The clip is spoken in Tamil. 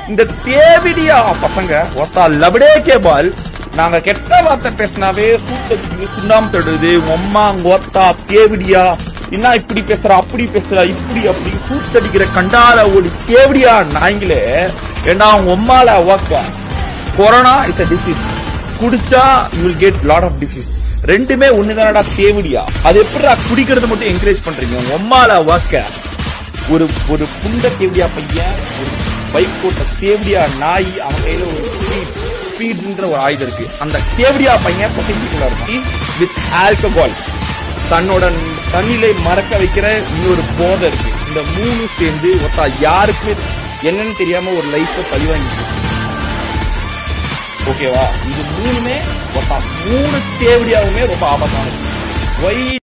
இந்த தேவிடியா பசங்க ஒருத்தா லபடே கேபால் நாங்க கெட்ட வார்த்தை பேசினாவே சூட்டத்துக்கு சுண்ணாம்பு தடுது உம்மா ஒத்தா தேவிடியா என்ன இப்படி பேசுற அப்படி பேசுற இப்படி அப்படி சூட்டடிக்கிற கண்டால ஒரு தேவிடியா நாய்ங்களே ஏண்டா அவங்க உம்மால ஓக்க கொரோனா இஸ் a டிசீஸ் குடிச்சா you will get lot of disease ரெண்டுமே ஒண்ணுதானடா தேவடியா அது எப்படிடா குடிக்கிறது மட்டும் என்கரேஜ் பண்றீங்க உம்மால வாக்க ஒரு ஒரு புண்ட தேவடியா பையன் ஒரு பைக் போட்ட தேவடியா நாய் அவன் கையில ஒரு ஸ்பீட் ஸ்பீட்ன்ற ஒரு ஆயுதம் இருக்கு அந்த தேவடியா பையன் பொசிட்டிவ்ல இருக்கு வித் ஆல்கஹால் தன்னோட தண்ணிலை மறக்க வைக்கிற இன்னொரு போதை இருக்கு இந்த மூணு சேர்ந்து ஒருத்தா யாருக்கு என்னன்னு தெரியாம ஒரு லைஃப் பழிவாங்கிட்டு ஓகேவா இது மூணுமே ஒருத்தா மூணு தேவடியாவுமே ரொம்ப ஆபத்தானது ஒய்